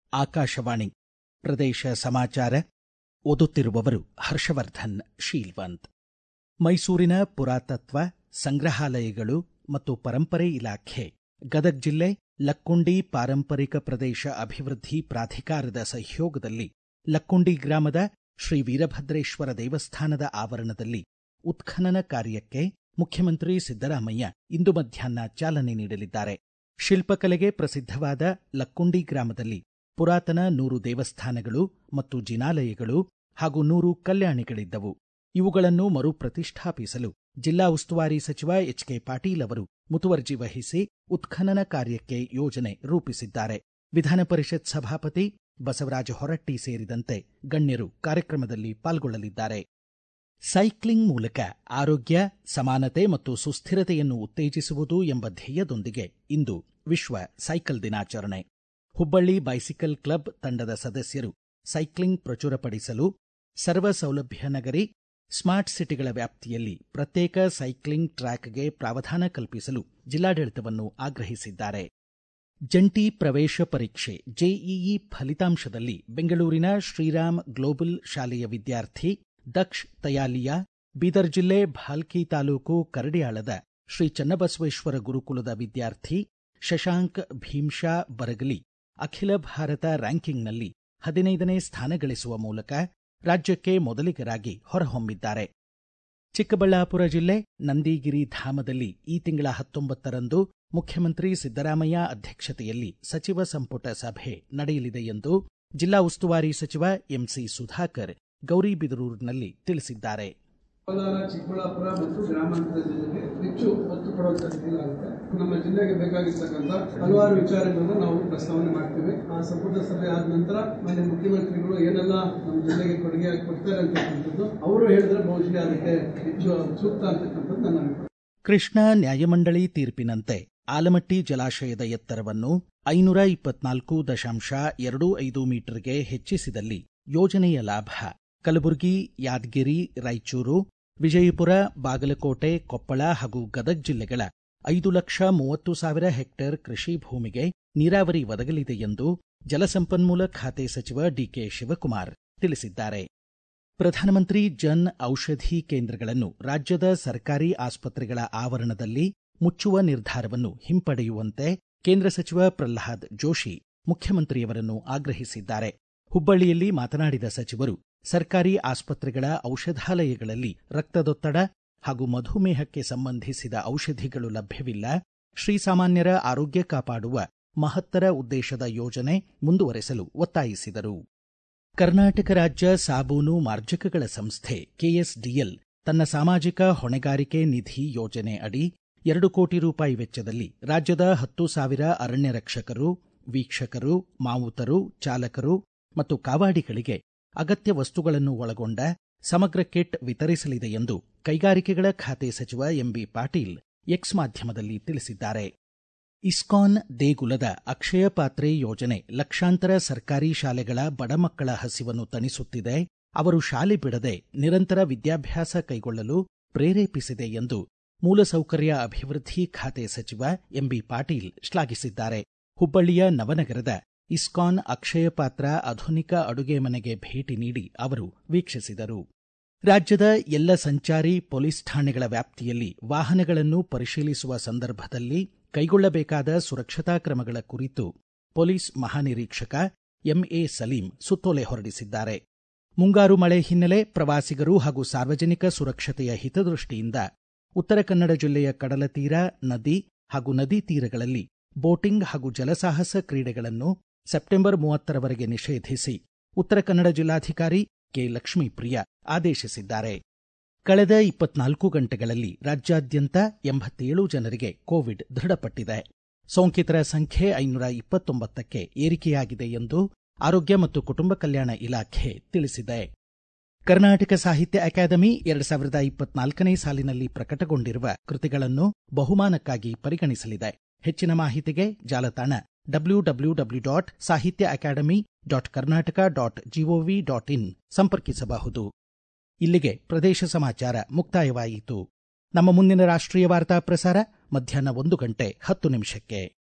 ಆಕಾಶವಾಣಿ ಪ್ರದೇಶ ಸಮಾಚಾರ ಓದುತ್ತಿರುವವರು ಹರ್ಷವರ್ಧನ್ ಶೀಲ್ವಂತ್ ಮೈಸೂರಿನ ಪುರಾತತ್ವ ಸಂಗ್ರಹಾಲಯಗಳು ಮತ್ತು ಪರಂಪರೆ ಇಲಾಖೆ ಗದಗ ಜಿಲ್ಲೆ ಲಕ್ಕುಂಡಿ ಪಾರಂಪರಿಕ ಪ್ರದೇಶ ಅಭಿವೃದ್ಧಿ ಪ್ರಾಧಿಕಾರದ ಸಹಯೋಗದಲ್ಲಿ ಲಕ್ಕುಂಡಿ ಗ್ರಾಮದ ಶ್ರೀ ವೀರಭದ್ರೇಶ್ವರ ದೇವಸ್ಥಾನದ ಆವರಣದಲ್ಲಿ ಉತ್ಖನನ ಕಾರ್ಯಕ್ಕೆ ಮುಖ್ಯಮಂತ್ರಿ ಸಿದ್ದರಾಮಯ್ಯ ಇಂದು ಮಧ್ಯಾಹ್ನ ಚಾಲನೆ ನೀಡಲಿದ್ದಾರೆ ಶಿಲ್ಪಕಲೆಗೆ ಪ್ರಸಿದ್ಧವಾದ ಲಕ್ಕುಂಡಿ ಗ್ರಾಮದಲ್ಲಿ ಪುರಾತನ ನೂರು ದೇವಸ್ಥಾನಗಳು ಮತ್ತು ಜಿನಾಲಯಗಳು ಹಾಗೂ ನೂರು ಕಲ್ಯಾಣಿಗಳಿದ್ದವು ಇವುಗಳನ್ನು ಮರು ಪ್ರತಿಷ್ಠಾಪಿಸಲು ಜಿಲ್ಲಾ ಉಸ್ತುವಾರಿ ಸಚಿವ ಎಚ್ ಕೆ ಪಾಟೀಲ್ ಅವರು ಮುತುವರ್ಜಿ ವಹಿಸಿ ಉತ್ಖನನ ಕಾರ್ಯಕ್ಕೆ ಯೋಜನೆ ರೂಪಿಸಿದ್ದಾರೆ ವಿಧಾನ ಪರಿಷತ್ ಸಭಾಪತಿ ಬಸವರಾಜ ಹೊರಟ್ಟಿ ಸೇರಿದಂತೆ ಗಣ್ಯರು ಕಾರ್ಯಕ್ರಮದಲ್ಲಿ ಪಾಲ್ಗೊಳ್ಳಲಿದ್ದಾರೆ ಸೈಕ್ಲಿಂಗ್ ಮೂಲಕ ಆರೋಗ್ಯ ಸಮಾನತೆ ಮತ್ತು ಸುಸ್ಥಿರತೆಯನ್ನು ಉತ್ತೇಜಿಸುವುದು ಎಂಬ ಧ್ಯೇಯದೊಂದಿಗೆ ಇಂದು ವಿಶ್ವ ಸೈಕಲ್ ದಿನಾಚರಣೆ ಹುಬ್ಬಳ್ಳಿ ಬೈಸಿಕಲ್ ಕ್ಲಬ್ ತಂಡದ ಸದಸ್ಯರು ಸೈಕ್ಲಿಂಗ್ ಪ್ರಚುರಪಡಿಸಲು ಸರ್ವ ಸೌಲಭ್ಯ ನಗರಿ ಸ್ಮಾರ್ಟ್ ಸಿಟಿಗಳ ವ್ಯಾಪ್ತಿಯಲ್ಲಿ ಪ್ರತ್ಯೇಕ ಸೈಕ್ಲಿಂಗ್ ಟ್ರ್ಯಾಕ್ಗೆ ಪ್ರಾವಧಾನ ಕಲ್ಪಿಸಲು ಜಿಲ್ಲಾಡಳಿತವನ್ನು ಆಗ್ರಹಿಸಿದ್ದಾರೆ ಜಂಟಿ ಪ್ರವೇಶ ಪರೀಕ್ಷೆ ಜೆಇಇ ಫಲಿತಾಂಶದಲ್ಲಿ ಬೆಂಗಳೂರಿನ ಶ್ರೀರಾಮ್ ಗ್ಲೋಬಲ್ ಶಾಲೆಯ ವಿದ್ಯಾರ್ಥಿ ದಕ್ಷ್ ತಯಾಲಿಯಾ ಬೀದರ್ ಜಿಲ್ಲೆ ಭಾಲ್ಕಿ ತಾಲೂಕು ಕರಡಿಯಾಳದ ಶ್ರೀ ಚನ್ನಬಸವೇಶ್ವರ ಗುರುಕುಲದ ವಿದ್ಯಾರ್ಥಿ ಶಶಾಂಕ್ ಭೀಮ್ಶಾ ಬರಗಲಿ ಅಖಿಲ ಭಾರತ ರ್ಯಾಂಕಿಂಗ್ನಲ್ಲಿ ಹದಿನೈದನೇ ಸ್ಥಾನ ಗಳಿಸುವ ಮೂಲಕ ರಾಜ್ಯಕ್ಕೆ ಮೊದಲಿಗರಾಗಿ ಹೊರಹೊಮ್ಮಿದ್ದಾರೆ ಚಿಕ್ಕಬಳ್ಳಾಪುರ ಜಿಲ್ಲೆ ನಂದಿಗಿರಿ ಧಾಮದಲ್ಲಿ ಈ ತಿಂಗಳ ಹತ್ತೊಂಬತ್ತರಂದು ಮುಖ್ಯಮಂತ್ರಿ ಸಿದ್ದರಾಮಯ್ಯ ಅಧ್ಯಕ್ಷತೆಯಲ್ಲಿ ಸಚಿವ ಸಂಪುಟ ಸಭೆ ನಡೆಯಲಿದೆ ಎಂದು ಜಿಲ್ಲಾ ಉಸ್ತುವಾರಿ ಸಚಿವ ಎಂಸಿ ಸುಧಾಕರ್ ಗೌರಿಬಿದರೂರಿನಲ್ಲಿ ತಿಳಿಸಿದ್ದಾರೆ ಕೋಲಾರ ಚಿಕ್ಕಬಳ್ಳಾಪುರ ಮತ್ತು ಗ್ರಾಮಾಂತರ ಜಿಲ್ಲೆಗೆ ಹೆಚ್ಚು ಒತ್ತು ಕೊಡುವಂತದ್ದಾಗುತ್ತೆ ನಮ್ಮ ಜಿಲ್ಲೆಗೆ ಬೇಕಾಗಿರ್ತಕ್ಕಂಥ ಹಲವಾರು ವಿಚಾರಗಳನ್ನು ನಾವು ಪ್ರಸ್ತಾವನೆ ಮಾಡ್ತೀವಿ ಆ ಸಂಪುಟ ಸಭೆ ಆದ ನಂತರ ಮಾನ್ಯ ಮುಖ್ಯಮಂತ್ರಿಗಳು ಏನೆಲ್ಲ ನಮ್ಮ ಜಿಲ್ಲೆಗೆ ಕೊಡುಗೆ ಕೊಡ್ತಾರೆ ಅಂತಕ್ಕಂಥದ್ದು ಅವರು ಹೇಳಿದ್ರೆ ಬಹುಶಃ ಅದಕ್ಕೆ ಹೆಚ್ಚು ಸೂಕ್ತ ಅಂತಕ್ಕಂಥದ್ದು ನನ್ನ ಅಭಿಪ್ರಾಯ ಕೃಷ್ಣಾ ನ್ಯಾಯಮಂಡಳಿ ತೀರ್ಪಿನಂತೆ ಆಲಮಟ್ಟಿ ಜಲಾಶಯದ ಎತ್ತರವನ್ನು ಐನೂರ ಇಪ್ಪತ್ನಾಲ್ಕು ದಶಾಂಶ ಎರಡು ಐದು ಮೀಟರ್ಗೆ ಹೆಚ್ಚಿಸಿದಲ್ಲಿ ಯೋಜನೆಯ ಲಾಭ ಕಲಬುರಗಿ ಯಾದಗಿರಿ ರಾಯಚೂರು ವಿಜಯಪುರ ಬಾಗಲಕೋಟೆ ಕೊಪ್ಪಳ ಹಾಗೂ ಗದಗ ಜಿಲ್ಲೆಗಳ ಐದು ಲಕ್ಷ ಮೂವತ್ತು ಸಾವಿರ ಹೆಕ್ಟೇರ್ ಕೃಷಿ ಭೂಮಿಗೆ ನೀರಾವರಿ ಒದಗಲಿದೆ ಎಂದು ಜಲಸಂಪನ್ಮೂಲ ಖಾತೆ ಸಚಿವ ಡಿಕೆ ಶಿವಕುಮಾರ್ ತಿಳಿಸಿದ್ದಾರೆ ಪ್ರಧಾನಮಂತ್ರಿ ಜನ್ ಔಷಧಿ ಕೇಂದ್ರಗಳನ್ನು ರಾಜ್ಯದ ಸರ್ಕಾರಿ ಆಸ್ಪತ್ರೆಗಳ ಆವರಣದಲ್ಲಿ ಮುಚ್ಚುವ ನಿರ್ಧಾರವನ್ನು ಹಿಂಪಡೆಯುವಂತೆ ಕೇಂದ್ರ ಸಚಿವ ಪ್ರಲ್ಹಾದ್ ಜೋಶಿ ಮುಖ್ಯಮಂತ್ರಿಯವರನ್ನು ಆಗ್ರಹಿಸಿದ್ದಾರೆ ಹುಬ್ಬಳ್ಳಿಯಲ್ಲಿ ಮಾತನಾಡಿದ ಸಚಿವರು ಸರ್ಕಾರಿ ಆಸ್ಪತ್ರೆಗಳ ಔಷಧಾಲಯಗಳಲ್ಲಿ ರಕ್ತದೊತ್ತಡ ಹಾಗೂ ಮಧುಮೇಹಕ್ಕೆ ಸಂಬಂಧಿಸಿದ ಔಷಧಿಗಳು ಲಭ್ಯವಿಲ್ಲ ಶ್ರೀಸಾಮಾನ್ಯರ ಆರೋಗ್ಯ ಕಾಪಾಡುವ ಮಹತ್ತರ ಉದ್ದೇಶದ ಯೋಜನೆ ಮುಂದುವರೆಸಲು ಒತ್ತಾಯಿಸಿದರು ಕರ್ನಾಟಕ ರಾಜ್ಯ ಸಾಬೂನು ಮಾರ್ಜಕಗಳ ಸಂಸ್ಥೆ ಕೆಎಸ್ಡಿಎಲ್ ತನ್ನ ಸಾಮಾಜಿಕ ಹೊಣೆಗಾರಿಕೆ ನಿಧಿ ಯೋಜನೆ ಅಡಿ ಎರಡು ಕೋಟಿ ರೂಪಾಯಿ ವೆಚ್ಚದಲ್ಲಿ ರಾಜ್ಯದ ಹತ್ತು ಸಾವಿರ ಅರಣ್ಯ ರಕ್ಷಕರು ವೀಕ್ಷಕರು ಮಾವುತರು ಚಾಲಕರು ಮತ್ತು ಕಾವಾಡಿಗಳಿಗೆ ಅಗತ್ಯ ವಸ್ತುಗಳನ್ನು ಒಳಗೊಂಡ ಸಮಗ್ರ ಕಿಟ್ ವಿತರಿಸಲಿದೆ ಎಂದು ಕೈಗಾರಿಕೆಗಳ ಖಾತೆ ಸಚಿವ ಎಂಬಿ ಪಾಟೀಲ್ ಎಕ್ಸ್ ಮಾಧ್ಯಮದಲ್ಲಿ ತಿಳಿಸಿದ್ದಾರೆ ಇಸ್ಕಾನ್ ದೇಗುಲದ ಅಕ್ಷಯ ಪಾತ್ರೆ ಯೋಜನೆ ಲಕ್ಷಾಂತರ ಸರ್ಕಾರಿ ಶಾಲೆಗಳ ಬಡ ಮಕ್ಕಳ ಹಸಿವನ್ನು ತಣಿಸುತ್ತಿದೆ ಅವರು ಶಾಲೆ ಬಿಡದೆ ನಿರಂತರ ವಿದ್ಯಾಭ್ಯಾಸ ಕೈಗೊಳ್ಳಲು ಪ್ರೇರೇಪಿಸಿದೆ ಎಂದು ಮೂಲಸೌಕರ್ಯ ಅಭಿವೃದ್ಧಿ ಖಾತೆ ಸಚಿವ ಎಂಬಿ ಪಾಟೀಲ್ ಶ್ಲಾಘಿಸಿದ್ದಾರೆ ಹುಬ್ಬಳ್ಳಿಯ ನವನಗರದ ಇಸ್ಕಾನ್ ಅಕ್ಷಯ ಪಾತ್ರ ಆಧುನಿಕ ಅಡುಗೆ ಮನೆಗೆ ಭೇಟಿ ನೀಡಿ ಅವರು ವೀಕ್ಷಿಸಿದರು ರಾಜ್ಯದ ಎಲ್ಲ ಸಂಚಾರಿ ಪೊಲೀಸ್ ಠಾಣೆಗಳ ವ್ಯಾಪ್ತಿಯಲ್ಲಿ ವಾಹನಗಳನ್ನು ಪರಿಶೀಲಿಸುವ ಸಂದರ್ಭದಲ್ಲಿ ಕೈಗೊಳ್ಳಬೇಕಾದ ಸುರಕ್ಷತಾ ಕ್ರಮಗಳ ಕುರಿತು ಪೊಲೀಸ್ ಮಹಾನಿರೀಕ್ಷಕ ಎಂಎ ಸಲೀಂ ಸುತ್ತೋಲೆ ಹೊರಡಿಸಿದ್ದಾರೆ ಮುಂಗಾರು ಮಳೆ ಹಿನ್ನೆಲೆ ಪ್ರವಾಸಿಗರು ಹಾಗೂ ಸಾರ್ವಜನಿಕ ಸುರಕ್ಷತೆಯ ಹಿತದೃಷ್ಟಿಯಿಂದ ಉತ್ತರ ಕನ್ನಡ ಜಿಲ್ಲೆಯ ಕಡಲತೀರ ನದಿ ಹಾಗೂ ನದಿ ತೀರಗಳಲ್ಲಿ ಬೋಟಿಂಗ್ ಹಾಗೂ ಜಲಸಾಹಸ ಕ್ರೀಡೆಗಳನ್ನು ಸೆಪ್ಟೆಂಬರ್ ಮೂವತ್ತರವರೆಗೆ ನಿಷೇಧಿಸಿ ಉತ್ತರ ಕನ್ನಡ ಜಿಲ್ಲಾಧಿಕಾರಿ ಕೆ ಲಕ್ಷ್ಮೀಪ್ರಿಯ ಆದೇಶಿಸಿದ್ದಾರೆ ಕಳೆದ ಇಪ್ಪತ್ನಾಲ್ಕು ಗಂಟೆಗಳಲ್ಲಿ ರಾಜ್ಯಾದ್ಯಂತ ಎಂಬತ್ತೇಳು ಜನರಿಗೆ ಕೋವಿಡ್ ದೃಢಪಟ್ಟಿದೆ ಸೋಂಕಿತರ ಸಂಖ್ಯೆ ಐನೂರ ಇಪ್ಪತ್ತೊಂಬತ್ತಕ್ಕೆ ಏರಿಕೆಯಾಗಿದೆ ಎಂದು ಆರೋಗ್ಯ ಮತ್ತು ಕುಟುಂಬ ಕಲ್ಯಾಣ ಇಲಾಖೆ ತಿಳಿಸಿದೆ ಕರ್ನಾಟಕ ಸಾಹಿತ್ಯ ಅಕಾಡೆಮಿ ಎರಡು ಸಾವಿರದ ಇಪ್ಪತ್ನಾಲ್ಕನೇ ಸಾಲಿನಲ್ಲಿ ಪ್ರಕಟಗೊಂಡಿರುವ ಕೃತಿಗಳನ್ನು ಬಹುಮಾನಕ್ಕಾಗಿ ಪರಿಗಣಿಸಲಿದೆ ಹೆಚ್ಚಿನ ಮಾಹಿತಿಗೆ ಜಾಲತಾಣ W W W dot Sahitya academy dot Karnataka dot G O V dot in ಸಂಪರ್ಕಿಸಬಹುದು ಇಲ್ಲಿಗೆ ಪ್ರದೇಶ ಸಮಾಚಾರ ಮುಕ್ತಾಯವಾಯಿತು ನಮ್ಮ ಮುಂದಿನ ರಾಷ್ಟ್ರೀಯ ವಾರ್ತಾ ಪ್ರಸಾರ ಮಧ್ಯಾಹ್ನ ಒಂದು ಗಂಟೆ ಹತ್ತು ನಿಮಿಷಕ್ಕೆ